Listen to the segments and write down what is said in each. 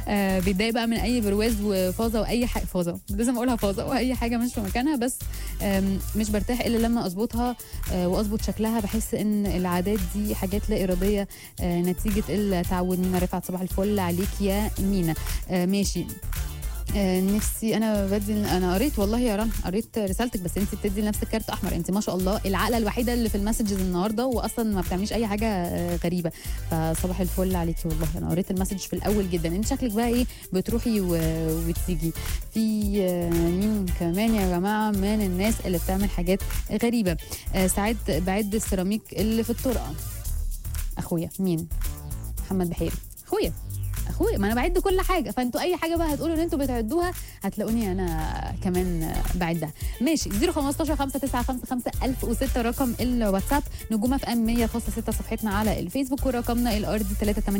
آه بيتضايق بقى من اي برواز وفاظه واي حاجه فاظه لازم اقولها فاظه واي حاجه مش في مكانها بس آم، مش برتاح الا لما اظبطها آه واظبط شكلها بحس ان العادات دي حاجات لا اراديه آه نتيجه التعود مينا رفعت صباح الفل عليك يا مينا آه ماشي آه، نفسي انا بدي انا قريت والله يا رنا قريت رسالتك بس انت بتدي لنفسك كارت احمر انت ما شاء الله العقله الوحيده اللي في المسجز النهارده واصلا ما بتعمليش اي حاجه آه، غريبه فصباح الفل عليكي والله انا قريت المسج في الاول جدا انت شكلك بقى ايه بتروحي و... وتيجي في آه، مين كمان يا جماعه من الناس اللي بتعمل حاجات غريبه آه، ساعات بعد السيراميك اللي في الطرقه اخويا مين محمد بحيري اخويا اخويا ما انا بعد كل حاجه فانتوا اي حاجه بقى هتقولوا ان انتوا بتعدوها هتلاقوني انا كمان بعدها ماشي 015 595 1006 رقم الواتساب نجومه في ام 100.6 صفحتنا على الفيسبوك ورقمنا الارضي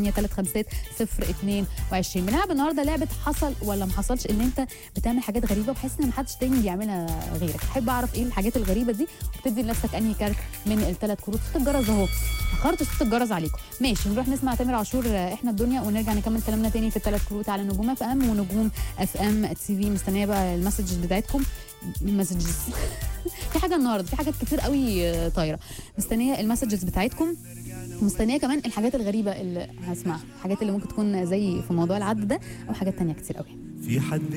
38335 022 بنلعب النهارده لعبه حصل ولا ما حصلش ان انت بتعمل حاجات غريبه بحس ان محدش تاني بيعملها غيرك احب اعرف ايه الحاجات الغريبه دي وبتدي لنفسك انهي كارت من الثلاث كروت صوت الجرس اهو اخرت صوت الجرس عليكم ماشي نروح نسمع تامر عاشور آه، احنا الدنيا ونرجع نكمل كلامنا تاني في الثلاث كروت على نجوم اف ام ونجوم اف ام تي في مستنيه بقى المسجز بتاعتكم المسجز في حاجه النهارده في حاجات كتير قوي آه، طايره مستنيه المسجز بتاعتكم مستنيه كمان الحاجات الغريبه اللي هسمعها الحاجات اللي ممكن تكون زي في موضوع العد ده او حاجات تانية كتير قوي في حد